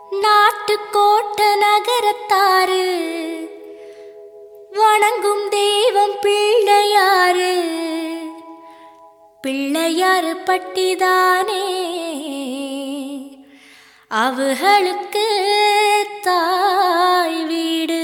நாட்டுக்கோட்ட நகரத்தாரு வணங்கும் தெய்வம் பிள்ளையாரு பிள்ளையாரு பட்டிதானே அவர்களுக்கு தாய் வீடு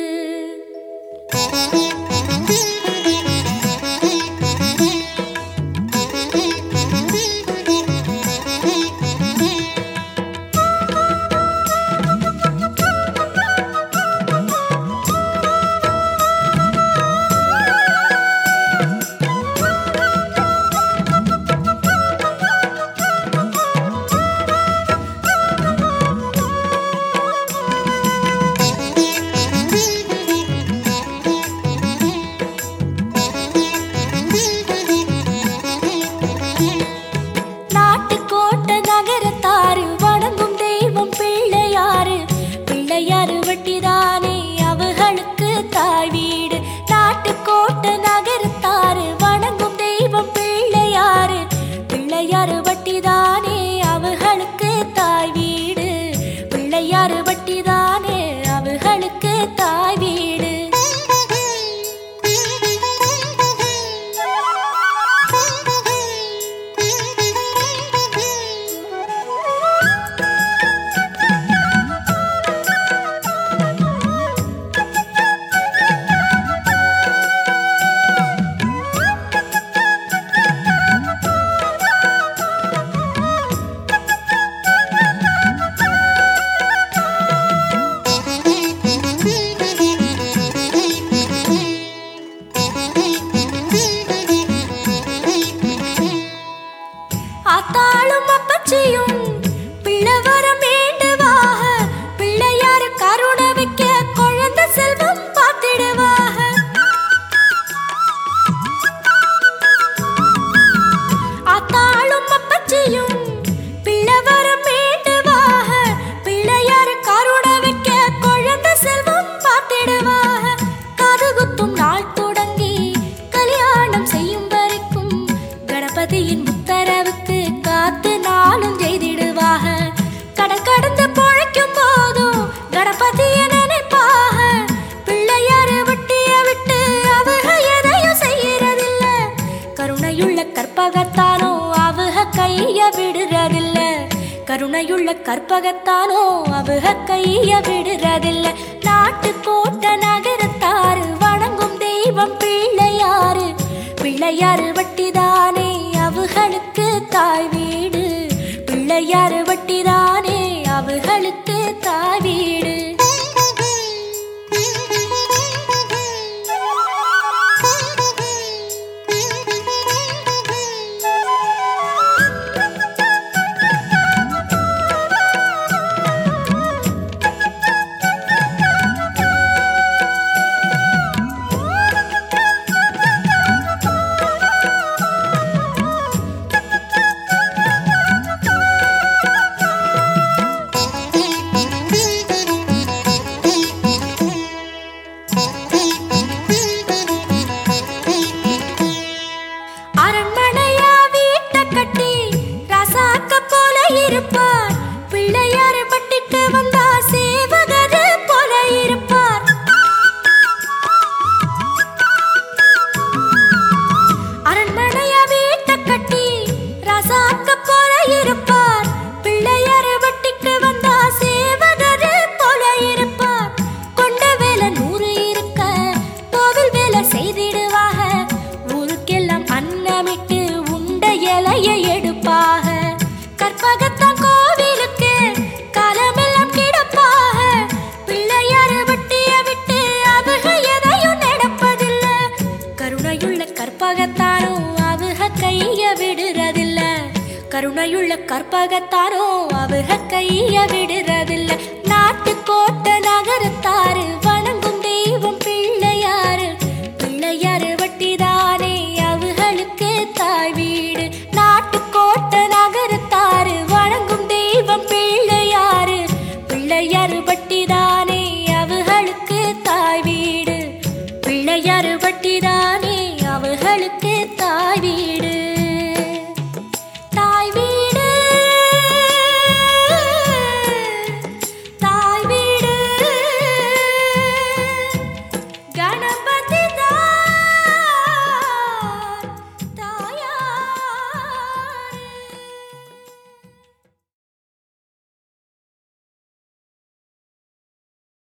நாட்டுக்கோட்ட நகரத்தாரு வணங்கும் தெய்வம் பிள்ளையாரு பிள்ளையாரு வட்டிதானே அவர்களுக்கு தாய் வீடு நாட்டுக்கோட்ட நகரத்தாரு வணங்கும் தெய்வம் பிள்ளையாரு பிள்ளையாரு வட்டிதானே அவர்களுக்கு தாய் வீடு பிள்ளையாரு வட்டிதானே அவர்களுக்கு தாய் வீடு ஆத்தாளும் அப்பச்சியும் பிள்ளவரம் வேண்டுவாக பிள்ளையார் கருணை வைக்க குழந்தை செல்வம் பார்த்திடுவாக ஆத்தாளும் அப்பச்சியும் பிள்ளவரம் வேண்டுவாக பிள்ளையார் கருணை வைக்க குழந்தை செல்வம் பார்த்திடுவாக காது குத்தும் நாள் தொடங்கி கல்யாணம் செய்யும் வரைக்கும் கணபதியின் உத்தரவுக்கு காத்து நாளும் செய்திடுவாக கடன் கடந்து பொழைக்கும் போதும் கணபதிய நினைப்பாக பிள்ளையார வட்டிய விட்டு அவங்க எதையும் செய்யறதில்ல கருணையுள்ள கற்பகத்தானோ அவங்க கைய விடுறதில்ல கருணையுள்ள கற்பகத்தானோ அவங்க கைய விடுறதில்ல நாட்டு கோட்ட நகரத்தாரு வணங்கும் தெய்வம் பிள்ளையாரு பிள்ளையாரு வட்டிதானே அவர்களுக்கு தாய் வீடு பிள்ளையாரு வட்டிதானே அவர்களுக்கு தாய் வீடு அரண்மனையா வீட்டை கட்டி ரசாக்க போல இருப்பார் பிள்ளையார் பட்டிக்கு வந்தா சேவகர் போல இருப்பார் அரண்மனையா வீட்டை கட்டி ரசாக்க போல இருப்பார் பிள்ளையார் வட்டிக்கு வந்தா சேவகர் போல இருப்பார் கொண்ட வேலை நூறு இருக்க கோவில் வேலை செய்திடுவாக ஊருக்கெல்லாம் அன்னமிட்டு உண்ட இலைய எடுப்பாக கற்பகத்தான் கோவிலுக்கு காலமெல்லாம் கிடப்பாக பிள்ளையார வட்டிய விட்டு அவங்க எதையும் நடப்பதில்ல கருணையுள்ள கற்பகத்தானோ அவங்க கைய விடுறதில்ல கருணையுள்ள கற்பகத்தானோ அவங்க கைய விடுறதில்ல நாட்டு கோட்ட நகரத்தாரு வணங்கும் தெய்வம் பிள்ளையாரு பிள்ளையாரு